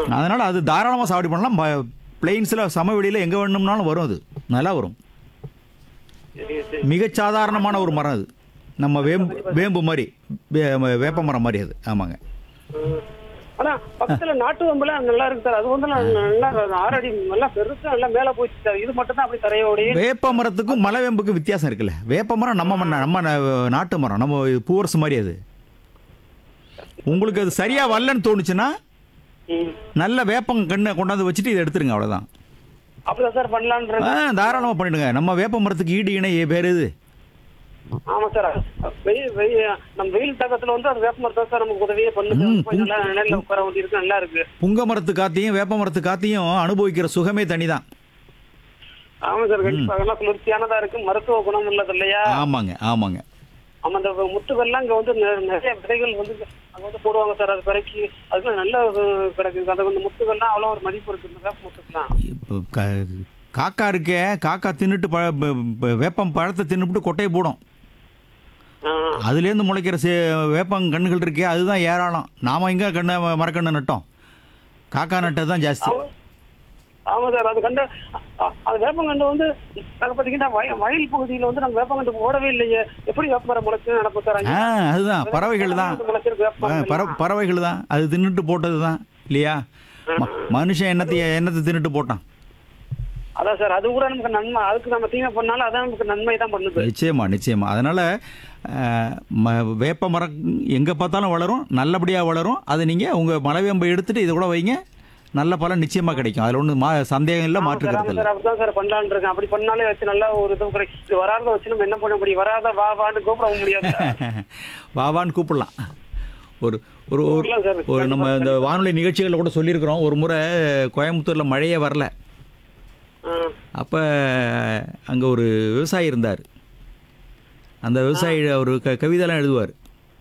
அதனால் அது தாராளமாக சாகுபடி பண்ணலாம் பிளெயின்ஸில் சமவெளியில் எங்கே வேணும்னாலும் வரும் அது நல்லா வரும் சரி சரி மிகச் சாதாரணமான ஒரு மரம் அது நம்ம வேம்பு வேம்பு மாதிரி வே- வேப்ப மரம் மாதிரி அது ஆமாங்க ம். ஆனா பக்கத்துல நாட்டு வம்புல நல்லா இருக்கு சார் அது வந்து நான் நல்லா ஆறடி நல்லா பெருசா நல்லா மேல போயிடுச்சு சார் இது மட்டும் தான் அப்படி தரையோடய வேப்ப மரத்துக்கும் மலை வேம்புக்கும் வித்தியாசம் இருக்குல்ல வேப்ப மரம் நம்ம மண்ண- நம்ம ந- நாட்டு மரம் நம்ம பூவரசு மாதிரி அது உங்களுக்கு அது சரியா வரலன்னு தோணுச்சுன்னா ம். நல்ல வேப்பம் கண்ணை கொண்டாந்து வச்சுட்டு இதை எடுத்துருங்க அவ்வளோதான் அப்படிதான் சார் பண்ணலான்ற ஆ தாராளமாக பண்ணிடுங்க நம்ம வேப்ப மரத்துக்கு ஈடு இணை பேர் இது ஆமா சார் வெயில் வெயில் நம்ம வெயில் தாக்கத்துல வந்து அது வேப்ப மரத்தை சார் நமக்கு உதவியே பண்ணுது ம், கொஞ்சம் நல்லா நிழல்ல உட்கார வேண்டி இருக்கு நல்லா இருக்கு புங்க மரத்து காத்தையும் வேப்ப மரத்து காத்தையும் அனுபவிக்கிற சுகமே தனி தான் ஆமா சார் கண்டிப்பா அதெல்லாம் குளிர்ச்சியானதா இருக்கு மருத்துவ குணம் உள்ளது இல்லையா ஆமாங்க ஆமாங்க ஆமா அந்த முத்துக்கள்லாம் இங்க வந்து நெ- நிறைய விதைகள் வந்து அங்க வந்து போடுவாங்க சார் அது பிறக்கி அதுக்கு நல்ல ஒரு கிடைக்குது அது வந்து முத்துக்கள்லாம் அவ்வளவு ஒரு மதிப்பு இருக்கு இந்த வேப்ப முத்துக்கெல்லாம் இப்போ க- காக்கா இருக்கே காக்கா தின்னுட்டு ப ப- ப- வேப்பம் பழத்தை தின்னுபிட்டு கொட்டையை போடும் ஆ. அதுலேருந்து முளைக்கிற சே வேப்பம் கண்ணுகள் இருக்கே அதுதான் ஏராளம் நாம எங்கே கண்ணை மரக்கண்ணு நட்டோம் காக்கா நட்டது தான் ஜாஸ்தி ஆமா. ஆமா சார் அது கண்டு அ- அது வேப்பங்கண்டு வந்து நாங்க பாத்தீங்கன்னா வய- வயல் பகுதியில வந்து நாங்க வேப்பங்கண்டு போடவே இல்லையே எப்படி வேப்பமரம் முளைச்சு நடக்கும் சார் அங்க? ஆ அதுதான் பறவைகள் தான் முளைச்சிருக்கு ஆ, வேப்பமரம் பற எல்லாம். பறவைகள் தான் அது தின்னுட்டு போட்டது தான் இல்லையா ம- மனுஷன் என்னத்தை என்னத்தை தின்னுட்டு போட்டான் அதான் சார் அது கூட நமக்கு நன்மை அதுக்கு நம்ம தீமை பண்ணாலும் அதான் நமக்கு நன்மை தான் பண்ணுது நிச்சயமா நிச்சயமா அதனால் வேப்ப மரம் எங்கே பார்த்தாலும் வளரும் நல்லபடியாக வளரும் அதை நீங்கள் உங்கள் மலைவேம்பை எடுத்துட்டு இதை கூட வைங்க நல்ல பலன் நிச்சயமாக கிடைக்கும் அதில் ஒன்றும் மா சந்தேகம் இல்லை மாற்று சார், கருத்து ஆமா இல்லை சார் அப்படிதான் சார் பண்ணலான்னு இருக்கேன் அப்படி பண்ணாலே வச்சு நல்லா ஒரு இது கிடைக்கும் இது வராத வச்சு நம்ம என்ன பண்ண முடியும் வராத வா வான்னு கூப்பிட முடியாது வாவான்னு கூப்பிடலாம் ஒரு ஒரு ஒரு கூப்பிடலாம் சார். ஒரு நம்ம இந்த வானொலி நிகழ்ச்சிகளில் கூட சொல்லியிருக்கிறோம் ஒரு முறை கோயம்புத்தூரில் மழையே வரல ஆ. அப்போ அங்கே ஒரு விவசாயி இருந்தார் அந்த விவசாயி ஒரு க கவிதைலாம் எழுதுவார்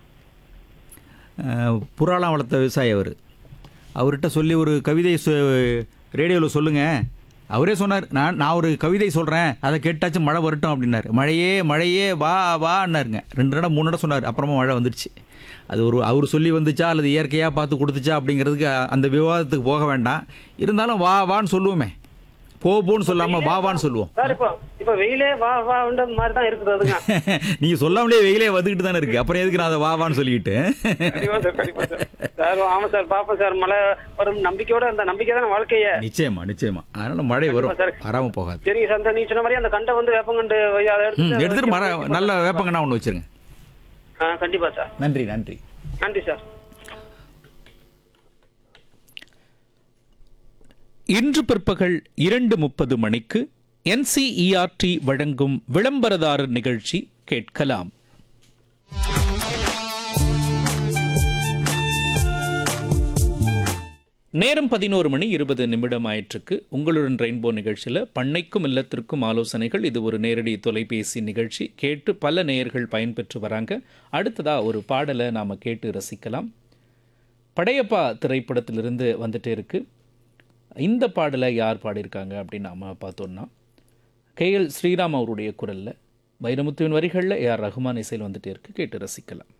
புறாலாம் வளர்த்த விவசாயி அவர் அவர்கிட்ட சொல்லி ஒரு கவிதை ரேடியோவில் சொல்லுங்கள் அவரே சொன்னார் நான் நான் ஒரு கவிதை சொல்கிறேன் அதை கேட்டாச்சும் மழை வரட்டும் அப்படின்னாரு மழையே மழையே வா வான்னாருங்க ரெண்டு இடம் மூணு இடம் சொன்னார் அப்புறமா மழை வந்துடுச்சு அது ஒரு அவர் சொல்லி வந்துச்சா அல்லது இயற்கையாக பார்த்து கொடுத்துச்சா அப்படிங்கிறதுக்கு அந்த விவாதத்துக்கு போக வேண்டாம் இருந்தாலும் வா வான்னு சொல்லுவோமே போ போன்னு சொல்லாமல் வா வான்னு சொல்லுவோம் சார் இப்போ இப்போ வெயிலே வா வான்ற மாதிரி தான் இருக்குது அதுங்க நீங்கள் சொல்லாமலே வெயிலே வந்துக்கிட்டு தானே இருக்குது அப்புறம் எதுக்கு நான் அதை வா வான்னு சொல்லிக்கிட்டு கண்டிப்பா சார் கண்டிப்பா சார் சார் ஆமா சார் பாப்போம் சார் மழை வரும் நம்பிக்கையோட அந்த நம்பிக்கை தானே வாழ்க்கையே நிச்சயமா நிச்சயமா அதனால மழை வரும் சார். வராமல் போகாது சரிங்க சார் இந்த நீ சொன்ன மாதிரி அந்த கண்டை வந்து வேப்பங்கண்டு வை- அதை ம் எடுத்து எடுத்துட்டு மர நல்ல வேப்பங்கண்ணா ஒன்று வச்சிருங்க ஆ, கண்டிப்பா சார் நன்றி நன்றி நன்றி சார் இன்று பிற்பகல் இரண்டு முப்பது மணிக்கு என்சிஇஆர்டி வழங்கும் விளம்பரதாரர் நிகழ்ச்சி கேட்கலாம் நேரம் பதினோரு மணி இருபது நிமிடம் ஆயிற்றுக்கு உங்களுடன் ரெயின்போ நிகழ்ச்சியில் பண்ணைக்கும் இல்லத்திற்கும் ஆலோசனைகள் இது ஒரு நேரடி தொலைபேசி நிகழ்ச்சி கேட்டு பல நேயர்கள் பயன்பெற்று வராங்க அடுத்ததா ஒரு பாடலை நாம் கேட்டு ரசிக்கலாம் படையப்பா திரைப்படத்திலிருந்து வந்துட்டே இருக்கு இந்த பாடலை யார் பாடியிருக்காங்க அப்படின்னு நாம் பார்த்தோம்னா கேஎல் ஸ்ரீராம் அவருடைய குரலில் வைரமுத்துவின் வரிகளில் ஏஆர் ரஹ்மான் இசையில் வந்துட்டே இருக்கு கேட்டு ரசிக்கலாம்